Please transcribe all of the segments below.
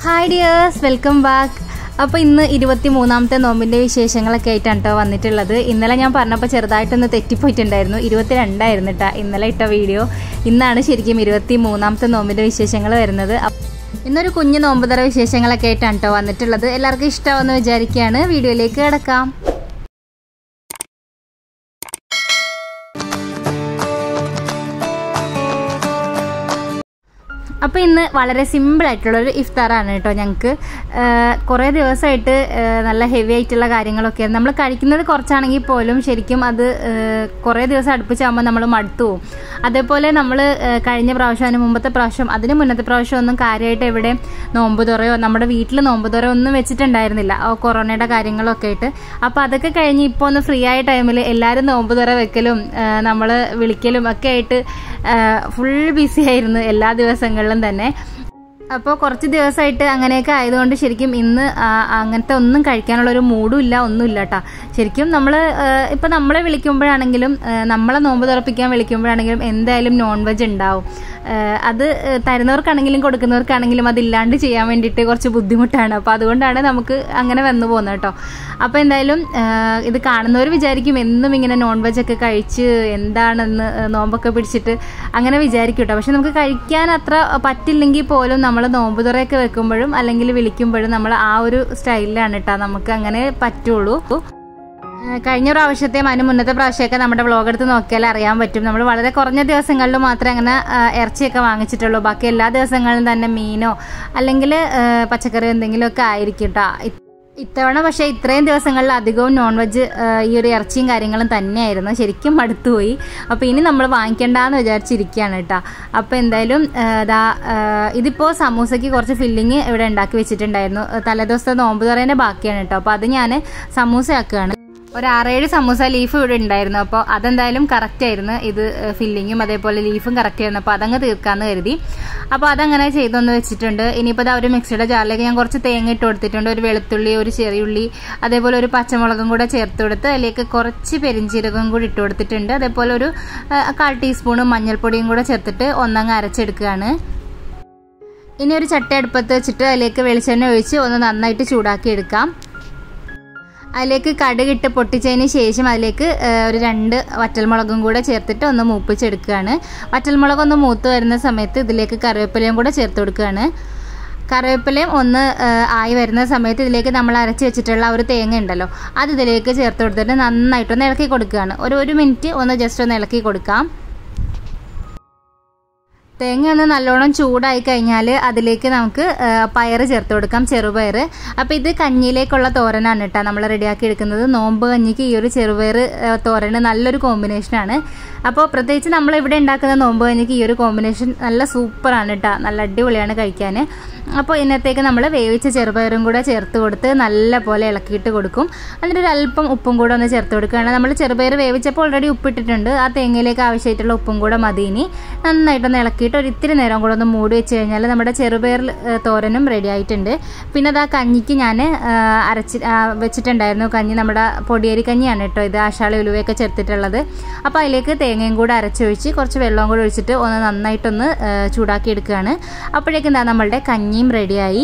hi dears welcome back അപ്പോൾ ഇന്ന് ഇരുപത്തി മൂന്നാമത്തെ നോമ്പിൻ്റെ വിശേഷങ്ങളൊക്കെ ആയിട്ടാണ് കേട്ടോ വന്നിട്ടുള്ളത് ഇന്നലെ ഞാൻ പറഞ്ഞപ്പോൾ ചെറുതായിട്ടൊന്ന് തെറ്റിപ്പോയിട്ടുണ്ടായിരുന്നു ഇരുപത്തി രണ്ടായിരുന്നു കേട്ടോ ഇന്നലെ ഇട്ട വീഡിയോ ഇന്നാണ് ശരിക്കും ഇരുപത്തി മൂന്നാമത്തെ നോമ്പിൻ്റെ വിശേഷങ്ങൾ വരുന്നത് അപ്പ- ഇന്നൊരു കുഞ്ഞു നോമ്പുതറ വിശേഷങ്ങളൊക്കെ ആയിട്ടാണ് കേട്ടോ വന്നിട്ടുള്ളത് എല്ലാവർക്കും ഇഷ്ടമാണെന്ന് വിചാരിക്കുകയാണ് വീഡിയോയിലേക്ക് കിടക്കാം അപ്പോൾ ഇന്ന് വളരെ സിമ്പിൾ ആയിട്ടുള്ളൊരു ഇഫ്താറാണ് കേട്ടോ ഞങ്ങൾക്ക് കുറേ ദിവസമായിട്ട് ആ, നല്ല ഹെവി ആയിട്ടുള്ള കാര്യങ്ങളൊക്കെ നമ്മൾ കഴിക്കുന്നത് കുറച്ചാണെങ്കിൽ പോലും ശരിക്കും അത് ആ, കുറേ ദിവസം അടുപ്പിച്ചാകുമ്പോൾ നമ്മൾ മടുത്തു പോകും അതേപോലെ നമ്മൾ കഴിഞ്ഞ പ്രാവശ്യം അതിന് മുമ്പത്തെ പ്രാവശ്യം അതിന് മുന്നത്തെ പ്രാവശ്യം ഒന്നും കാര്യമായിട്ട് എവിടെ നോമ്പ് തുറയോ നമ്മുടെ വീട്ടിൽ നോമ്പ് തുറയോ ഒന്നും വെച്ചിട്ടുണ്ടായിരുന്നില്ല ആ കൊറോണയുടെ കാര്യങ്ങളൊക്കെ ആയിട്ട് അപ്പോൾ അതൊക്കെ കഴിഞ്ഞ് ഇപ്പോൾ ഒന്ന് ഫ്രീ ആയ ടൈമിൽ എല്ലാവരും നോമ്പ് തുറ വെക്കലും നമ്മൾ വിളിക്കലും ഒക്കെ ആയിട്ട് ഫുൾ ബിസി ആയിരുന്നു എല്ലാ ദിവസങ്ങളിലും തന്നെ അപ്പോൾ കുറച്ച് ദിവസമായിട്ട് അങ്ങനെയൊക്കെ ആയതുകൊണ്ട് ശരിക്കും ഇന്ന് ആ, അങ്ങനത്തെ ഒന്നും കഴിക്കാനുള്ള ഒരു മൂഡും ഇല്ല ഒന്നുമില്ല കേട്ടോ ശരിക്കും നമ്മൾ ഇപ്പം നമ്മളെ വിളിക്കുമ്പോഴാണെങ്കിലും ആ, നമ്മളെ നോമ്പ് തുറപ്പിക്കാൻ വിളിക്കുമ്പോഴാണെങ്കിലും എന്തായാലും നോൺ വെജ് ഉണ്ടാവും ആ, അത് ആ, തരുന്നവർക്കാണെങ്കിലും കൊടുക്കുന്നവർക്കാണെങ്കിലും അതില്ലാണ്ട് ചെയ്യാൻ വേണ്ടിയിട്ട് കുറച്ച് ബുദ്ധിമുട്ടാണ് അപ്പോൾ അതുകൊണ്ടാണ് നമുക്ക് അങ്ങനെ വന്നു പോകുന്നത് കേട്ടോ അപ്പോൾ എന്തായാലും ആ, ഇത് കാണുന്നവർ വിചാരിക്കും എന്നും ഇങ്ങനെ നോൺ വെജ് ഒക്കെ കഴിച്ച് എന്താണെന്ന് നോമ്പൊക്കെ പിടിച്ചിട്ട് അങ്ങനെ വിചാരിക്കും കേട്ടോ പക്ഷെ നമുക്ക് കഴിക്കാൻ അത്ര പറ്റില്ലെങ്കിൽ പോലും നമ്മൾ നോമ്പ് തുറയൊക്കെ വെക്കുമ്പോഴും അല്ലെങ്കിൽ വിളിക്കുമ്പോഴും നമ്മൾ ആ ഒരു സ്റ്റൈലിലാണ് കേട്ടോ നമുക്ക് അങ്ങനെ പറ്റുള്ളൂ ഏഹ് കഴിഞ്ഞ പ്രാവശ്യത്തെ അതിന് മുന്നത്തെ പ്രാവശ്യമൊക്കെ നമ്മുടെ വ്ളോഗ് എടുത്ത് നോക്കിയാൽ അറിയാൻ പറ്റും നമ്മൾ വളരെ കുറഞ്ഞ ദിവസങ്ങളിൽ മാത്രമേ അങ്ങനെ ഏഹ് ഇറച്ചിയൊക്കെ വാങ്ങിച്ചിട്ടുള്ളൂ ബാക്കി എല്ലാ ദിവസങ്ങളിലും തന്നെ മീനോ അല്ലെങ്കിൽ ഏഹ് പച്ചക്കറിയോ എന്തെങ്കിലുമൊക്കെ ആയിരിക്കും കേട്ടോ ഇത്തവണ പക്ഷേ ഇത്രയും ദിവസങ്ങളിൽ അധികവും നോൺ വെജ് ഈ ഒരു ഇറച്ചിയും കാര്യങ്ങളും തന്നെയായിരുന്നു ശരിക്കും മടുത്തുപോയി അപ്പോൾ ഇനി നമ്മൾ വാങ്ങിക്കണ്ടെന്ന് വിചാരിച്ചിരിക്കുകയാണ് കേട്ടോ അപ്പോൾ എന്തായാലും ആ, ദാ ആ, ഇതിപ്പോൾ സമൂസയ്ക്ക് കുറച്ച് ഫില്ലിങ് ഇവിടെ ഉണ്ടാക്കി വെച്ചിട്ടുണ്ടായിരുന്നു തലേദിവസത്തെ നോമ്പ് തുറേൻ്റെ ബാക്കിയാണ് കേട്ടോ അപ്പോൾ അത് ഞാൻ സമൂസയാക്കുകയാണ് ഒരു ആറേഴ് സമൂസ ലീഫ് ഇവിടെ ഉണ്ടായിരുന്നു അപ്പോൾ അതെന്തായാലും കറക്റ്റ് ആയിരുന്നു ഇത് ഫില്ലിങ്ങും അതേപോലെ ലീഫും കറക്റ്റ് ആയിരുന്നു അപ്പോൾ അതങ്ങ് തീർക്കാമെന്ന് കരുതി അപ്പോൾ അതങ്ങനെ ചെയ്തൊന്ന് വെച്ചിട്ടുണ്ട് ഇനിയിപ്പോൾ ഇതാ ഒരു മിക്സിയുടെ ജാറിലേക്ക് ഞാൻ കുറച്ച് തേങ്ങ ഇട്ട് കൊടുത്തിട്ടുണ്ട് ഒരു വെളുത്തുള്ളി ഒരു ചെറിയുള്ളി അതേപോലെ ഒരു പച്ചമുളകും കൂടെ ചേർത്ത് കൊടുത്ത് അതിലേക്ക് കുറച്ച് പെരിഞ്ചീരകം കൂടി ഇട്ട് കൊടുത്തിട്ടുണ്ട് അതേപോലെ ഒരു ആ, കാൽ ടീസ്പൂണ് മഞ്ഞൾപ്പൊടിയും കൂടെ ചേർത്തിട്ട് ഒന്നങ്ങ് അരച്ചെടുക്കുകയാണ് ഇനി ഒരു ചട്ടി അടുപ്പത്ത് വെച്ചിട്ട് അതിലേക്ക് വെളിച്ചെണ്ണ ഒഴിച്ച് ഒന്ന് നന്നായിട്ട് ചൂടാക്കി എടുക്കാം അതിലേക്ക് കടുകിട്ട് പൊട്ടിച്ചതിന് ശേഷം അതിലേക്ക് ഏഹ്, ഒരു രണ്ട് വറ്റൽമുളകും കൂടെ ചേർത്തിട്ട് ഒന്ന് മൂപ്പിച്ചെടുക്കുകയാണ് വറ്റൽമുളക് ഒന്ന് മൂത്ത് വരുന്ന സമയത്ത് ഇതിലേക്ക് കറിവേപ്പിലയും കൂടെ ചേർത്ത് കൊടുക്കുകയാണ് കറിവേപ്പിലയും ഒന്ന് ഏഹ്, ആയി വരുന്ന സമയത്ത് ഇതിലേക്ക് നമ്മൾ അരച്ച് വെച്ചിട്ടുള്ള ആ ഒരു തേങ്ങ ഉണ്ടല്ലോ അത് ഇതിലേക്ക് ചേർത്ത് കൊടുത്തിട്ട് നന്നായിട്ടൊന്ന് ഇളക്കി കൊടുക്കുകയാണ് ഒരു ഒരു മിനിറ്റ് ഒന്ന് ജസ്റ്റ് ഒന്ന് ഇളക്കി കൊടുക്കാം തേങ്ങ ഒന്ന് നല്ലോണം ചൂടായി കഴിഞ്ഞാൽ അതിലേക്ക് നമുക്ക് ആ, പയറ് ചേർത്ത് കൊടുക്കാം ചെറുപയർ അപ്പോൾ ഇത് കഞ്ഞിയിലേക്കുള്ള തോരനാണ് കേട്ടോ നമ്മൾ റെഡിയാക്കി എടുക്കുന്നത് നോമ്പ് കഞ്ഞിക്ക് ഈ ഒരു ചെറുപയർ ആ, തോരന് നല്ലൊരു കോമ്പിനേഷനാണ് അപ്പോൾ പ്രത്യേകിച്ച് നമ്മൾ ഇവിടെ ഉണ്ടാക്കുന്ന നോമ്പ് കഞ്ഞിക്ക് ഈ ഒരു കോമ്പിനേഷൻ നല്ല സൂപ്പറാണ് കേട്ടോ നല്ല അടിപൊളിയാണ് കഴിക്കാൻ അപ്പോൾ ഇന്നത്തേക്ക് നമ്മൾ വേവിച്ച ചെറുപയറും കൂടെ ചേർത്ത് കൊടുത്ത് നല്ല പോലെ ഇളക്കിയിട്ട് കൊടുക്കും എന്നിട്ട് ഒരു അല്പം ഉപ്പും കൂടെ ഒന്ന് ചേർത്ത് കൊടുക്കുകയാണ് നമ്മൾ ചെറുപയർ വേവിച്ചപ്പോൾ ഓൾറെഡി ഉപ്പിട്ടിട്ടുണ്ട് ആ തേങ്ങയിലേക്ക് ആവശ്യമായിട്ടുള്ള ഉപ്പും കൂടെ മതി ഇനി നന്നായിട്ടൊന്ന് ഇളക്കിയിട്ട് ഒരു ഇത്തിരി നേരം കൂടെ ഒന്ന് മൂടി വെച്ച് കഴിഞ്ഞാൽ നമ്മുടെ ചെറുപയർ ഏഹ്, തോരനും റെഡി ആയിട്ടുണ്ട് പിന്നെ അത് ആ കഞ്ഞിക്ക് ഞാൻ അരച്ച് ആ, വെച്ചിട്ടുണ്ടായിരുന്നു കഞ്ഞി നമ്മുടെ പൊടിയരി കഞ്ഞിയാണ് കേട്ടോ ഇത് ആശാളി ഉലുവയൊക്കെ ചേർത്തിട്ടുള്ളത് അപ്പോൾ അതിലേക്ക് തേങ്ങയും കൂടെ അരച്ചൊഴിച്ച് കുറച്ച് വെള്ളവും കൂടെ ഒഴിച്ചിട്ട് ഒന്ന് നന്നായിട്ടൊന്ന് ഏഹ്, ചൂടാക്കി എടുക്കുകയാണ് അപ്പോഴേക്കും എന്താ നമ്മളുടെ കഞ്ഞിയും റെഡിയായി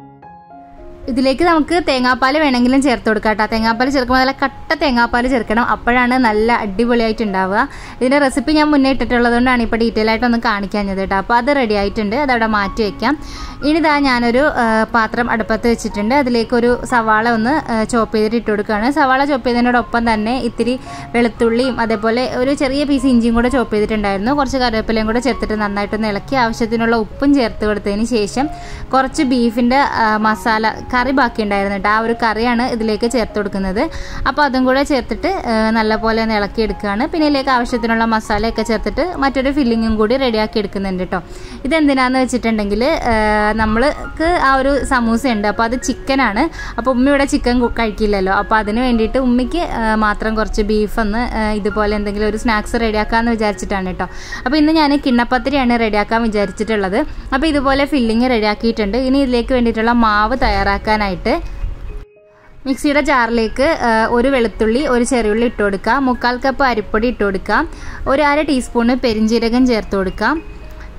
ഇതിലേക്ക് നമുക്ക് തേങ്ങാപ്പാൽ വേണമെങ്കിലും ചേർത്ത് കൊടുക്കാം കേട്ടോ തേങ്ങാപ്പാൽ ചേർക്കുമ്പോൾ നല്ല കട്ട തേങ്ങാപ്പാൽ ചേർക്കണം അപ്പോഴാണ് നല്ല അടിപൊളിയായിട്ട് ഉണ്ടാവുക ഇതിൻ്റെ റെസിപ്പി ഞാൻ മുന്നേ ഇട്ടിട്ടുള്ളതുകൊണ്ടാണ് ഇപ്പോൾ ഡീറ്റെയിൽ ആയിട്ടൊന്ന് കാണിക്കാഞ്ഞത് കേട്ടോ അപ്പോൾ അത് റെഡി ആയിട്ടുണ്ട് അതവിടെ മാറ്റി വയ്ക്കാം ഇനി ഇതാ ഞാനൊരു ആ, പാത്രം അടുപ്പത്ത് വെച്ചിട്ടുണ്ട് അതിലേക്കൊരു സവാള ഒന്ന് ചോപ്പ് ചെയ്തിട്ട് ഇട്ട് കൊടുക്കുകയാണ് സവാള ചോപ്പ് ചെയ്തതിനോടൊപ്പം തന്നെ ഇത്തിരി വെളുത്തുള്ളിയും അതേപോലെ ഒരു ചെറിയ പീസ് ഇഞ്ചിയും കൂടെ ചോപ്പ് ചെയ്തിട്ടുണ്ടായിരുന്നു കുറച്ച് കറിവേപ്പിലയും കൂടെ ചേർത്തിട്ട് നന്നായിട്ടൊന്ന് ഇളക്കി ആവശ്യത്തിനുള്ള ഉപ്പും ചേർത്ത് കൊടുത്തതിന് ശേഷം കുറച്ച് ബീഫിൻ്റെ മസാല കറി ബാക്കി ഉണ്ടായിരുന്നു കേട്ടോ ആ ഒരു കറിയാണ് ഇതിലേക്ക് ചേർത്ത് കൊടുക്കുന്നത് അപ്പോൾ അതും കൂടെ ചേർത്തിട്ട് ആ, നല്ലപോലെ ഒന്ന് ഇളക്കി എടുക്കുകയാണ് പിന്നെ ഇതിലേക്ക് ആവശ്യത്തിനുള്ള മസാലയൊക്കെ ചേർത്തിട്ട് മറ്റൊരു ഫില്ലിങ്ങും കൂടി റെഡിയാക്കി എടുക്കുന്നുണ്ട് കേട്ടോ ഇതെന്തിനാന്ന് വെച്ചിട്ടുണ്ടെങ്കിൽ നമ്മൾക്ക് ആ ഒരു സമൂസ ഉണ്ട് അപ്പോൾ അത് ചിക്കനാണ് അപ്പോൾ ഉമ്മ ഇവിടെ ചിക്കൻ കു- കഴിക്കില്ലല്ലോ അപ്പോൾ അതിന് വേണ്ടിയിട്ട് ഉമ്മയ്ക്ക് ആ, മാത്രം കുറച്ച് ബീഫ് ഒന്ന് ആ, ഇതുപോലെ എന്തെങ്കിലും ഒരു സ്നാക്സ് റെഡിയാക്കാമെന്ന് വിചാരിച്ചിട്ടാണ് കേട്ടോ അപ്പോൾ ഇന്ന് ഞാൻ കിണ്ണപ്പത്തിരിയാണ് റെഡിയാക്കാൻ വിചാരിച്ചിട്ടുള്ളത് അപ്പോൾ ഇതുപോലെ ഫില്ലിങ് റെഡിയാക്കിയിട്ടുണ്ട് ഇനി ഇതിലേക്ക് വേണ്ടിയിട്ടുള്ള മാവ് തയ്യാറാക്കാനായിട്ട് മിക്സിയുടെ ജാറിലേക്ക് ആ, ഒരു വെളുത്തുള്ളി ഒരു ചെറിയുള്ളി ഇട്ട് കൊടുക്കാം മുക്കാൽ കപ്പ് അരിപ്പൊടി ഇട്ട് കൊടുക്കാം ഒരു അര ടീസ്പൂണ് പെരിഞ്ജീരകം ചേർത്ത് കൊടുക്കാം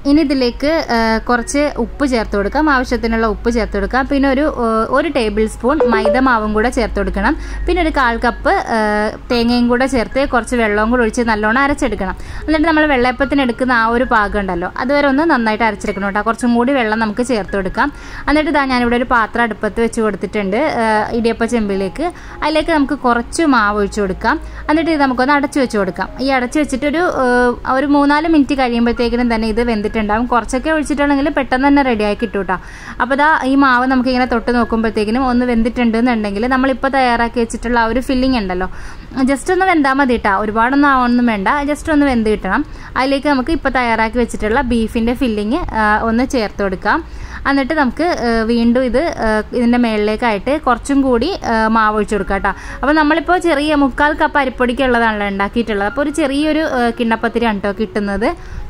ഇനി ഇതിലേക്ക് ആ, കുറച്ച് ഉപ്പ് ചേർത്ത് കൊടുക്കാം ആവശ്യത്തിനുള്ള ഉപ്പ് ചേർത്ത് കൊടുക്കാം പിന്നെ ഒരു ആ, ഒരു ടേബിൾ സ്പൂൺ മൈദ മാവും കൂടെ ചേർത്ത് കൊടുക്കണം പിന്നെ ഒരു കാൽ കപ്പ് ആ, തേങ്ങയും കൂടെ ചേർത്ത് കുറച്ച് വെള്ളവും കൂടെ ഒഴിച്ച് നല്ലോണം അരച്ചെടുക്കണം എന്നിട്ട് നമ്മൾ വെള്ളയപ്പത്തിന് എടുക്കുന്ന ആ ഒരു പാകം ഉണ്ടല്ലോ അതുവരെ ഒന്ന് നന്നായിട്ട് അരച്ചെടുക്കണം കേട്ടോ കുറച്ചും കൂടി വെള്ളം നമുക്ക് ചേർത്ത് കൊടുക്കാം എന്നിട്ട് ഇതാ ഞാനിവിടെ ഒരു പാത്രം അടുപ്പത്ത് വെച്ച് കൊടുത്തിട്ടുണ്ട് ആ, ഇടിയപ്പ ചെമ്പിലേക്ക് അതിലേക്ക് നമുക്ക് കുറച്ച് മാവ് ഒഴിച്ചു കൊടുക്കാം എന്നിട്ട് ഇത് നമുക്കൊന്ന് അടച്ചു വെച്ച് കൊടുക്കാം ഈ അടച്ചു വെച്ചിട്ട് ഒരു ആ, ഒരു മൂന്നാല് മിനിറ്റ് കഴിയുമ്പോഴത്തേക്കിനും തന്നെ ഇത് വെന്തിട്ടുണ്ടാവും കുറച്ചൊക്കെ ഒഴിച്ചിട്ടുണ്ടെങ്കിൽ പെട്ടെന്ന് തന്നെ റെഡിയായി കിട്ടും കേട്ടോ അപ്പോൾ ഇതാ ഈ മാവ് നമുക്ക് ഇങ്ങനെ തൊട്ട് നോക്കുമ്പോഴത്തേക്കിനും ഒന്ന് വെന്തിട്ടുണ്ട് എന്നുണ്ടെങ്കിൽ നമ്മളിപ്പോൾ തയ്യാറാക്കി വെച്ചിട്ടുള്ള ആ ഒരു ഫില്ലിംഗ് ഉണ്ടല്ലോ ജസ്റ്റ് ഒന്ന് വെന്താൽ മതി കേട്ടോ ഒരുപാടൊന്നും ആവണമെന്നും വേണ്ട ജസ്റ്റ് ഒന്ന് വെന്ത് കിട്ടണം അതിലേക്ക് നമുക്ക് ഇപ്പോൾ തയ്യാറാക്കി വെച്ചിട്ടുള്ള ബീഫിൻ്റെ ഫില്ലിങ് ഒന്ന് ചേർത്ത് കൊടുക്കാം എന്നിട്ട് നമുക്ക് ആ, വീണ്ടും ഇത് ആ, ഇതിൻ്റെ മേളിലേക്കായിട്ട് കുറച്ചും കൂടി ആ, മാവ് ഒഴിച്ചു കൊടുക്കാം കേട്ടോ അപ്പോൾ നമ്മളിപ്പോൾ ചെറിയ മുക്കാൽ കപ്പ് അരിപ്പൊടിക്കുള്ളതാണല്ലോ ഉണ്ടാക്കിയിട്ടുള്ളത് അപ്പോൾ ഒരു ചെറിയൊരു ആ, കിണ്ണപ്പത്തിരിയാണ് കേട്ടോ കിട്ടുന്നത്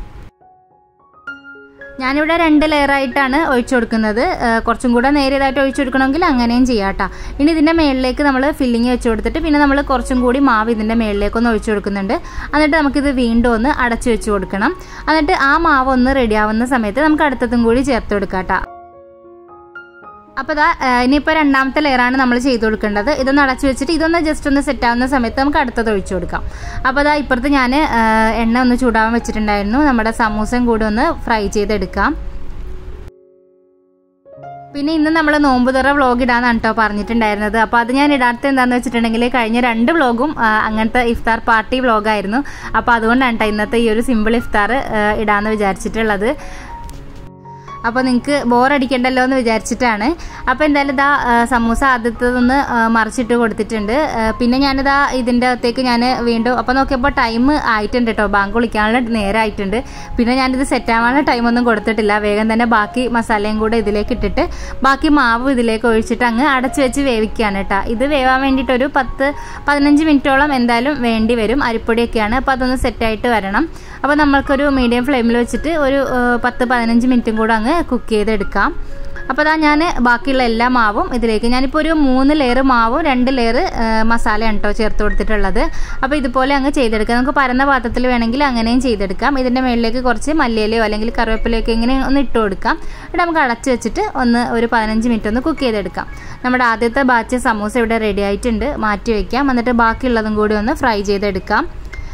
ഞാനിവിടെ രണ്ട് ലെയറായിട്ടാണ് ഒഴിച്ചു കൊടുക്കുന്നത് ആ, കുറച്ചും കൂടെ നേരിയതായിട്ട് ഒഴിച്ചു കൊടുക്കണമെങ്കിൽ അങ്ങനെയും ചെയ്യാം കേട്ടോ ഇനി ഇതിൻ്റെ മേളിലേക്ക് നമ്മൾ ഫില്ലിങ് വെച്ച് കൊടുത്തിട്ട് പിന്നെ നമ്മൾ കുറച്ചും കൂടി മാവ് ഇതിൻ്റെ മേളിലേക്ക് ഒന്ന് ഒഴിച്ചു കൊടുക്കുന്നുണ്ട് എന്നിട്ട് നമുക്കിത് വീണ്ടും ഒന്ന് അടച്ചു വെച്ച് കൊടുക്കണം എന്നിട്ട് ആ മാവ് ഒന്ന് റെഡി ആവുന്ന സമയത്ത് നമുക്ക് അടുത്തതും കൂടി ചേർത്ത് കൊടുക്കാം കേട്ടോ അപ്പോൾ ഇതാ ഇനിയിപ്പോൾ രണ്ടാമത്തെ ലെയറാണ് നമ്മൾ ചെയ്ത് കൊടുക്കേണ്ടത് ഇതൊന്ന് അടച്ചു വെച്ചിട്ട് ഇതൊന്ന് ജസ്റ്റ് ഒന്ന് സെറ്റ് ആവുന്ന സമയത്ത് നമുക്ക് അടുത്തത് ഒഴിച്ചു കൊടുക്കാം അപ്പോൾ അതാ ഇപ്പുറത്ത് ഞാൻ എണ്ണ ഒന്ന് ചൂടാവാൻ വെച്ചിട്ടുണ്ടായിരുന്നു നമ്മുടെ സമൂസയും കൂടി ഒന്ന് ഫ്രൈ ചെയ്തെടുക്കാം പിന്നെ ഇന്ന് നമ്മൾ നോമ്പ് തുറ വ്ളോഗ് ഇടാന്നാണ് കേട്ടോ പറഞ്ഞിട്ടുണ്ടായിരുന്നത് അപ്പോൾ അത് ഞാൻ ഇടാത്ത എന്താണെന്ന് വെച്ചിട്ടുണ്ടെങ്കിൽ കഴിഞ്ഞ രണ്ട് വ്ളോഗും ആ, അങ്ങനത്തെ ഇഫ്താർ പാർട്ടി വ്ളോഗായിരുന്നു അപ്പോൾ അതുകൊണ്ടാണ് കേട്ടോ ഇന്നത്തെ ഈ ഒരു സിമ്പിൾ ഇഫ്താർ ആ, ഇടാന്ന് വിചാരിച്ചിട്ടുള്ളത് അപ്പോൾ നിങ്ങൾക്ക് ബോറടിക്കണ്ടല്ലോ എന്ന് വിചാരിച്ചിട്ടാണ് അപ്പോൾ എന്തായാലും ഇതാ ആ, സമൂസ ആദ്യത്തതൊന്ന് ആ, മറിച്ചിട്ട് കൊടുത്തിട്ടുണ്ട് ആ, പിന്നെ ഞാനിതാ ഇതിൻ്റെ അകത്തേക്ക് ഞാൻ വീണ്ടും അപ്പോൾ നോക്കിയപ്പോൾ ടൈം ആയിട്ടുണ്ട് കേട്ടോ ബാങ്ക് വിളിക്കാനുള്ള നേരമായിട്ടുണ്ട് പിന്നെ ഞാനിത് സെറ്റ് ആവാനുള്ള ടൈമൊന്നും കൊടുത്തിട്ടില്ല വേഗം തന്നെ ബാക്കി മസാലയും കൂടെ ഇതിലേക്ക് ഇട്ടിട്ട് ബാക്കി മാവ് ഇതിലേക്ക് ഒഴിച്ചിട്ട് അങ്ങ് അടച്ചു വെച്ച് വേവിക്കുകയാണ് കേട്ടോ ഇത് വേവാൻ വേണ്ടിയിട്ട് ഒരു പത്ത് പതിനഞ്ച് മിനിറ്റോളം എന്തായാലും വേണ്ടി വരും അരിപ്പൊടിയൊക്കെയാണ് അപ്പോൾ അതൊന്ന് സെറ്റായിട്ട് വരണം അപ്പോൾ നമ്മൾക്കൊരു മീഡിയം ഫ്ലെയിമിൽ വെച്ചിട്ട് ഒരു ആ, പത്ത് പതിനഞ്ച് മിനിറ്റും കൂടെ അങ്ങ് കുക്ക് ചെയ്തെടുക്കാം അപ്പോൾ അതാ ഞാൻ ബാക്കിയുള്ള എല്ലാ മാവും ഇതിലേക്ക് ഞാനിപ്പോൾ ഒരു മൂന്ന് ലെയർ മാവും രണ്ട് ലെയർ മസാലയാണ് കേട്ടോ ചേർത്ത് കൊടുത്തിട്ടുള്ളത് അപ്പോൾ ഇതുപോലെ അങ്ങ് ചെയ്തെടുക്കാം നമുക്ക് പരന്ന പാത്രത്തിൽ വേണമെങ്കിൽ അങ്ങനെയും ചെയ്തെടുക്കാം ഇതിൻ്റെ മുകളിലേക്ക് കുറച്ച് മല്ലിയിലയോ അല്ലെങ്കിൽ കറിവേപ്പിലയൊക്കെ ഇങ്ങനെ ഒന്ന് ഇട്ട് കൊടുക്കാം എന്നിട്ട് നമുക്ക് അടച്ച് വെച്ചിട്ട് ഒന്ന് ഒരു പതിനഞ്ച് മിനിറ്റ് ഒന്ന് കുക്ക് ചെയ്തെടുക്കാം നമ്മുടെ ആദ്യത്തെ ബാച്ച് സമൂസ ഇവിടെ റെഡി ആയിട്ടുണ്ട് മാറ്റി വയ്ക്കാം എന്നിട്ട് ബാക്കിയുള്ളതും കൂടി ഒന്ന് ഫ്രൈ ചെയ്തെടുക്കാം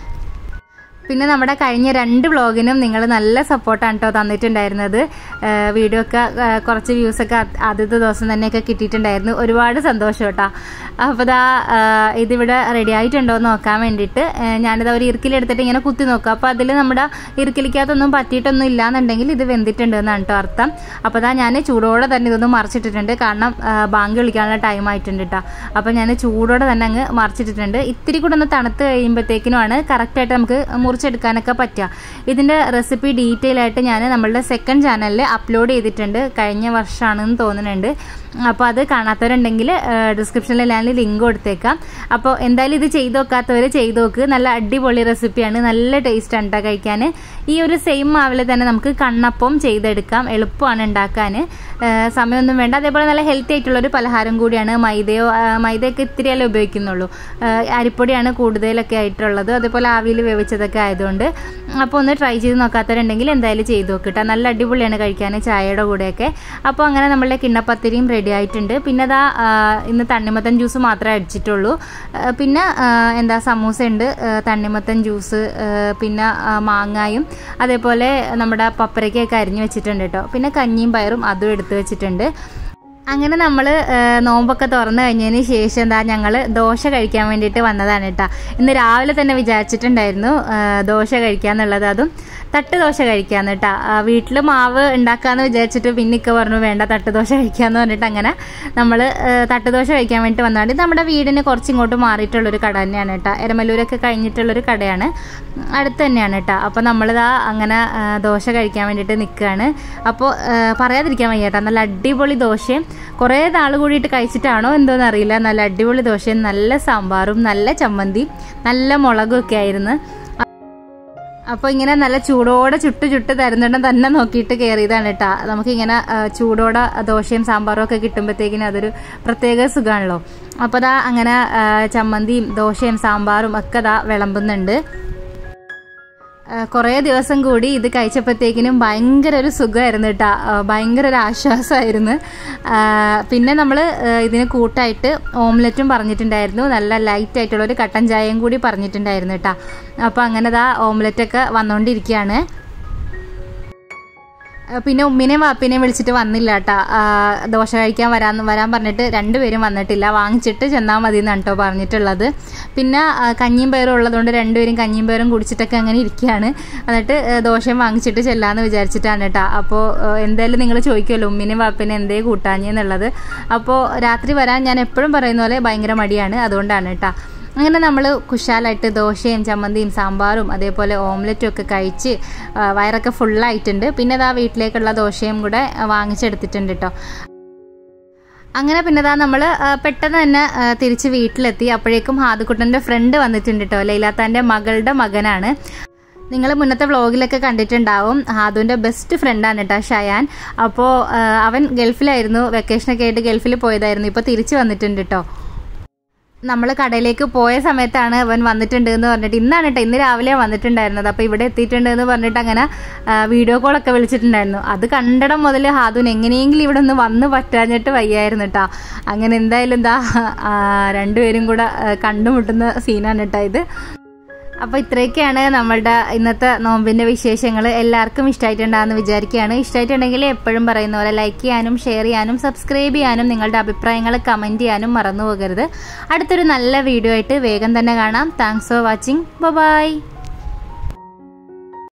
പിന്നെ നമ്മുടെ കഴിഞ്ഞ രണ്ട് വ്ളോഗിനും നിങ്ങൾ നല്ല സപ്പോർട്ടാണ് കേട്ടോ തന്നിട്ടുണ്ടായിരുന്നത് ഏഹ് വീഡിയോ ഒക്കെ ഏഹ് കുറച്ച് വ്യൂസൊക്കെ ആദ്യത്തെ ദിവസം തന്നെയൊക്കെ കിട്ടിയിട്ടുണ്ടായിരുന്നു ഒരുപാട് സന്തോഷം കേട്ടോ അപ്പോൾ ഇതാ ഏഹ് ഇതിവിടെ റെഡി ആയിട്ടുണ്ടോ എന്ന് നോക്കാൻ വേണ്ടിയിട്ട് ഏഹ് ഞാനിത് ഒരു ഇറുക്കിലെടുത്തിട്ട് ഇങ്ങനെ കുത്തി നോക്കുക അപ്പോൾ അതിൽ നമ്മുടെ ഇറുക്കിലിക്കകത്തൊന്നും പറ്റിയിട്ടൊന്നും ഇല്ലാന്നുണ്ടെങ്കിൽ ഇത് വെന്തിട്ടുണ്ട് എന്നാണ് കേട്ടോ അർത്ഥം അപ്പോൾ ഇതാ ഞാൻ ചൂടോടെ തന്നെ ഇതൊന്ന് മറിച്ചിട്ടിട്ടുണ്ട് കാരണം ഏഹ് ബാങ്ക് വിളിക്കാനുള്ള ടൈം ആയിട്ടുണ്ട് കേട്ടോ അപ്പോൾ ഞാൻ ചൂടോടെ തന്നെ അങ്ങ് മറിച്ചിട്ടിട്ടുണ്ട് ഇത്തിരി കൂടെ ഒന്ന് തണുത്ത് കഴിയുമ്പോഴത്തേക്കിനുമാണ് കറക്റ്റായിട്ട് നമുക്ക് മുറിച്ചെടുക്കാനൊക്കെ പറ്റുക ഇതിൻ്റെ റെസിപ്പി ഡീറ്റെയിൽ ആയിട്ട് ഞാൻ നമ്മളുടെ സെക്കൻഡ് ചാനലിൽ അപ്ലോഡ് ചെയ്തിട്ടുണ്ട് കഴിഞ്ഞ വർഷമാണെന്ന് തോന്നുന്നുണ്ട് അപ്പോൾ അത് കാണാത്തവരുണ്ടെങ്കിൽ ഡിസ്ക്രിപ്ഷനിൽ ഞാൻ ലിങ്ക് കൊടുത്തേക്കാം അപ്പോൾ എന്തായാലും ഇത് ചെയ്ത് നോക്കാത്തവർ ചെയ്ത് നോക്ക് നല്ല അടിപൊളി റെസിപ്പിയാണ് നല്ല ടേസ്റ്റ് ആണ് കേട്ടോ കഴിക്കാൻ ഈ ഒരു സെയിം മാവിൽ തന്നെ നമുക്ക് കണ്ണപ്പം ചെയ്തെടുക്കാം എളുപ്പമാണ് ഉണ്ടാക്കാൻ സമയമൊന്നും വേണ്ട അതേപോലെ നല്ല ഹെൽത്തി ആയിട്ടുള്ള ഒരു പലഹാരം കൂടിയാണ് മൈദയോ ആ, മൈദയൊക്കെ ഇത്തിരിയല്ലേ ഉപയോഗിക്കുന്നുള്ളൂ ആ, അരിപ്പൊടിയാണ് കൂടുതലൊക്കെ ആയിട്ടുള്ളത് അതേപോലെ ആവിയിൽ വേവിച്ചതൊക്കെ ആയതുകൊണ്ട് അപ്പോൾ ഒന്ന് ട്രൈ ചെയ്ത് നോക്കാത്തവരുണ്ടെങ്കിൽ എന്തായാലും ചെയ്ത് നോക്കിട്ടോ നല്ല അടിപൊളിയാണ് കഴിക്കാൻ ചായയുടെ കൂടെയൊക്കെ അപ്പോൾ അങ്ങനെ നമ്മളുടെ കിണ്ണപ്പത്തിരിയും റെഡി ആയിട്ടുണ്ട് പിന്നെ അതാ ആ, ഇന്ന് തണ്ണിമത്തൻ ജ്യൂസ് മാത്രമേ അടിച്ചിട്ടുള്ളൂ ആ, പിന്നെ ആ, എന്താ സമൂസ ഉണ്ട് ആ, തണ്ണിമത്തൻ ജ്യൂസ് ആ, പിന്നെ ആ, മാങ്ങായും അതേപോലെ നമ്മുടെ പപ്പരയ്ക്കൊക്കെ അരിഞ്ഞു വെച്ചിട്ടുണ്ട് കേട്ടോ പിന്നെ കഞ്ഞിയും പയറും അതും എടുത്ത് വെച്ചിട്ടുണ്ട് അങ്ങനെ നമ്മൾ നോമ്പൊക്കെ തുറന്നു കഴിഞ്ഞതിന് ശേഷം എന്താ ഞങ്ങൾ ദോശ കഴിക്കാൻ വേണ്ടിയിട്ട് വന്നതാണ് കേട്ടോ ഇന്ന് രാവിലെ തന്നെ വിചാരിച്ചിട്ടുണ്ടായിരുന്നു ആ, ദോശ കഴിക്കാന്നുള്ളത് അതും തട്ട് ദോശ കഴിക്കാന്ന് കേട്ടോ വീട്ടിൽ മാവ് ഉണ്ടാക്കാന്ന് വിചാരിച്ചിട്ട് പിന്നെ ഇക്ക പറഞ്ഞു വേണ്ട തട്ട് ദോശ കഴിക്കാന്ന് പറഞ്ഞിട്ട് അങ്ങനെ നമ്മൾ തട്ട് ദോശ കഴിക്കാൻ വേണ്ടി വന്നതാണ് ഇത് നമ്മുടെ വീടിന് കുറച്ച് ഇങ്ങോട്ട് മാറിയിട്ടുള്ളൊരു കട തന്നെയാണ് കേട്ടോ എരമല്ലൂരൊക്കെ കഴിഞ്ഞിട്ടുള്ളൊരു കടയാണ് അടുത്ത് തന്നെയാണ് കേട്ടോ അപ്പോൾ നമ്മളിതാ അങ്ങനെ ആ, ദോശ കഴിക്കാൻ വേണ്ടിയിട്ട് നിൽക്കുകയാണ് അപ്പോൾ പറയാതിരിക്കാൻ വയ്യ കേട്ടോ നല്ല അടിപൊളി ദോശയും കുറേ നാൾ കൂടിയിട്ട് കഴിച്ചിട്ടാണോ എന്തോന്ന് അറിയില്ല നല്ല അടിപൊളി ദോശയും നല്ല സാമ്പാറും നല്ല ചമ്മന്തിയും നല്ല മുളകും ഒക്കെ ആയിരുന്നു അപ്പോൾ ഇങ്ങനെ നല്ല ചൂടോടെ ചുട്ട് ചുട്ട് തരുന്നിടം തന്നെ നോക്കിയിട്ട് കയറിയതാണ് കേട്ടോ നമുക്കിങ്ങനെ ആ, ചൂടോടെ ദോശയും സാമ്പാറും ഒക്കെ കിട്ടുമ്പോഴത്തേക്കിനും അതൊരു പ്രത്യേക സുഖമാണല്ലോ അപ്പോൾ ദാ അങ്ങനെ ആ, ചമ്മന്തിയും ദോശയും സാമ്പാറും ഒക്കെ ദാ വിളമ്പുന്നുണ്ട് കുറേ ദിവസം കൂടി ഇത് കഴിച്ചപ്പോഴത്തേക്കിനും ഭയങ്കര ഒരു സുഖമായിരുന്നു കേട്ടോ ഭയങ്കര ഒരു ആശ്വാസമായിരുന്നു ആ, പിന്നെ നമ്മൾ ഇതിന് കൂട്ടായിട്ട് ഓംലെറ്റും പറഞ്ഞിട്ടുണ്ടായിരുന്നു നല്ല ലൈറ്റ് ആയിട്ടുള്ള ഒരു കട്ടൻ ചായയും കൂടി പറഞ്ഞിട്ടുണ്ടായിരുന്നു കേട്ടോ അപ്പോൾ അങ്ങനെ ദാ ഓംലെറ്റൊക്കെ വന്നുകൊണ്ടിരിക്കുകയാണ് ആ, പിന്നെ ഉമ്മിനെയും വാപ്പിനെയും വിളിച്ചിട്ട് വന്നില്ല കേട്ടാ ദോശ കഴിക്കാൻ വരാൻ വരാൻ പറഞ്ഞിട്ട് രണ്ടുപേരും വന്നിട്ടില്ല വാങ്ങിച്ചിട്ട് ചെന്നാൽ മതി എന്നാണ് കേട്ടോ പറഞ്ഞിട്ടുള്ളത് പിന്നെ ആ, കഞ്ഞിയും പയറും ഉള്ളതുകൊണ്ട് രണ്ടുപേരും കഞ്ഞിയും പയറും കുടിച്ചിട്ടൊക്കെ അങ്ങനെ ഇരിക്കുകയാണ് എന്നിട്ട് ആ, ദോശയും വാങ്ങിച്ചിട്ട് ചെല്ലാന്ന് വിചാരിച്ചിട്ടാണ് കേട്ടോ അപ്പോൾ എന്തായാലും നിങ്ങൾ ചോദിക്കുമല്ലോ ഉമ്മിനെയും വാപ്പിനെയും എന്തേ കൂട്ടാഞ്ഞെന്നുള്ളത് അപ്പോൾ രാത്രി വരാൻ ഞാൻ എപ്പോഴും പറയുന്ന പോലെ ഭയങ്കര മടിയാണ് അതുകൊണ്ടാണ് കേട്ടോ അങ്ങനെ നമ്മൾ കുശാലായിട്ട് ദോശയും ചമ്മന്തിയും സാമ്പാറും അതേപോലെ ഓംലെറ്റും ഒക്കെ കഴിച്ച് ആ, വയറൊക്കെ ഫുള്ളായിട്ടുണ്ട് പിന്നെ അതാ വീട്ടിലേക്കുള്ള ദോശയും കൂടെ ആ, വാങ്ങിച്ചെടുത്തിട്ടുണ്ട് കേട്ടോ അങ്ങനെ പിന്നെ ദാ നമ്മൾ പെട്ടെന്ന് തന്നെ ആ, തിരിച്ച് വീട്ടിലെത്തി അപ്പോഴേക്കും ഹാദുക്കുട്ടൻ്റെ ഫ്രണ്ട് വന്നിട്ടുണ്ട് കേട്ടോ ലൈലാത്താൻ്റെ മകളുടെ മകനാണ് നിങ്ങൾ മുന്നത്തെ വ്ളോഗിലൊക്കെ കണ്ടിട്ടുണ്ടാവും ഹാദുവിൻ്റെ ബെസ്റ്റ് ഫ്രണ്ടാണ് കേട്ടോ ഷയാൻ അപ്പോൾ അവൻ ഗൾഫിലായിരുന്നു വെക്കേഷനൊക്കെ ആയിട്ട് ഗൾഫിൽ പോയതായിരുന്നു ഇപ്പോൾ തിരിച്ച് വന്നിട്ടുണ്ട് കേട്ടോ നമ്മൾ കടയിലേക്ക് പോയ സമയത്താണ് അവൻ വന്നിട്ടുണ്ട് എന്ന് പറഞ്ഞിട്ട് ഇന്നാണ് കേട്ടോ ഇന്ന് രാവിലെ വന്നിട്ടുണ്ടായിരുന്നത് അപ്പോൾ ഇവിടെ എത്തിയിട്ടുണ്ട് എന്ന് പറഞ്ഞിട്ട് അങ്ങനെ ആ, വീഡിയോ കോളൊക്കെ വിളിച്ചിട്ടുണ്ടായിരുന്നു അത് കണ്ടിടം മുതൽ ഹാദുൻ എങ്ങനെയെങ്കിലും ഇവിടെ ഒന്ന് വന്ന് പറ്റാഞ്ഞിട്ട് വയ്യായിരുന്നു കേട്ടോ അങ്ങനെ എന്തായാലും എന്താ രണ്ടുപേരും കൂടെ ആ, കണ്ടുമുട്ടുന്ന സീനാണ് കേട്ടോ ഇത് അപ്പോൾ ഇത്രയൊക്കെയാണ് നമ്മളുടെ ഇന്നത്തെ നോമ്പിൻ്റെ വിശേഷങ്ങൾ എല്ലാവർക്കും ഇഷ്ടമായിട്ടുണ്ടാകുമെന്ന് വിചാരിക്കുകയാണ് ഇഷ്ടമായിട്ടുണ്ടെങ്കിൽ എപ്പോഴും പറയുന്ന പോലെ ലൈക്ക് ചെയ്യാനും ഷെയർ ചെയ്യാനും സബ്സ്ക്രൈബ് ചെയ്യാനും നിങ്ങളുടെ അഭിപ്രായങ്ങൾ കമൻറ്റ് ചെയ്യാനും മറന്നു പോകരുത് അടുത്തൊരു നല്ല വീഡിയോ ആയിട്ട് വേഗം തന്നെ കാണാം താങ്ക്സ് ഫോർ വാച്ചിങ് ബൈ